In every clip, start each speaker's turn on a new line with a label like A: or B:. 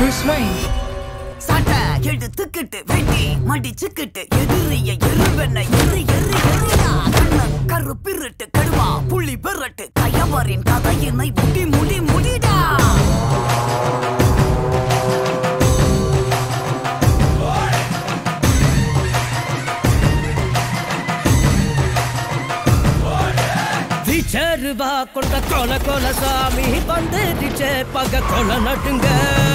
A: Bruce Wayne.
B: சட்டை எடுத்துக்கிட்டு வெட்டி மடிச்சுக்கிட்டு எதிரிய எருவென்ன எரு எரு எரியா கண்ணன் கருப்பிருட்டு கடுவா புள்ளி பெறட்டு கயவரின் கதையினை முடி முடி முடிடா
C: விச்சருவா கொண்ட கொல கொல சாமி வந்துடுச்சே பக கொல நட்டுங்க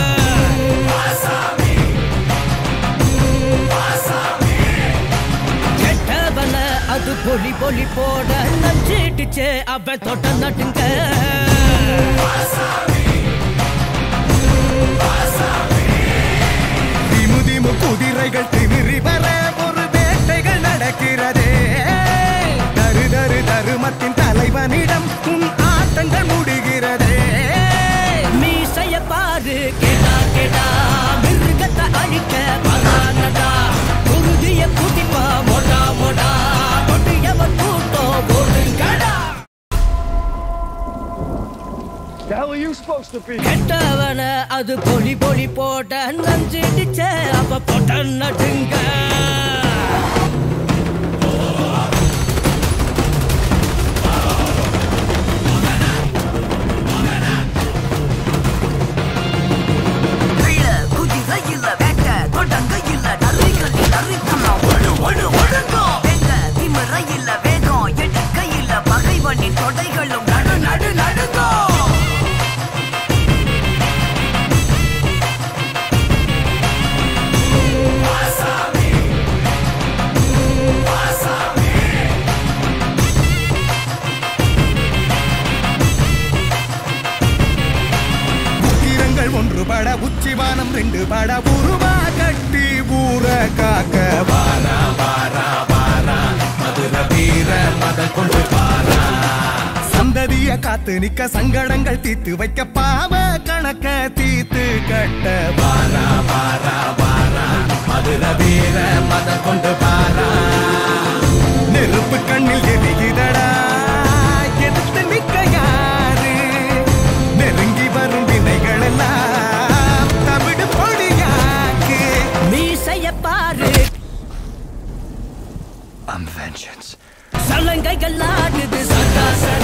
C: கெட்டவன அது பொலி பொலி போட நஞ்சிடுச்சே அவன் தொட்ட நட்டுங்க
D: திமு திமு குதிரைகள் திமிரி வர ஒரு வேட்டைகள் நடக்கிறதே தரு தரு தருமத்தின் தலைவனிடம் உன் ஆட்டங்கள் முடிகிறதே
C: மீசைய பாரு கேடா கேடா மிருகத்தை அழிக்க பரானடா குருதிய குதிப்பா மொடா மொடா கொடியவன் கூட்டம் ஓடுங்கடா
E: The hell are you supposed to be?
C: கெட்டவன அது பொலி பொலி போட்ட நஞ்சிடுச்ச அப்ப போட்ட நடுங்க
B: கீழ குதிரை இல்ல வேட்ட தொடங்க இல்ல நரிகள் நரிக்கணும் ஒழு ஒழு ஒழுங்கோ எங்க திமிர இல்ல வேகம் எடுக்க இல்ல பகைவனின் தொடைகளும் நடு நடு நடுங்கோ
D: உக்கிரங்கள் ஒன்று பட உச்சிவானம் ரெண்டு பட உருவா கட்டி ஊர காக்க வாரா வாரா வாரா மதுர வீர மத கொண்டு வாரா சந்ததிய காத்து நிக்க சங்கடங்கள் தீத்து வைக்க பாவ கணக்க தீத்து கட்ட வாரா வாரா வாரா மதுர வீர மத கொண்டு வாரா நெருப்பு கண்ணில் எரிகிறடா எதிர்த்து நிக்க யாரு நெருங்கி வரும் வினைகள் எல்லாம் தமிழ் பொடியாக்கு
C: மீசைய பாரு
D: I'm vengeance.
C: சலங்கைகள் ஆடுது சதா சதா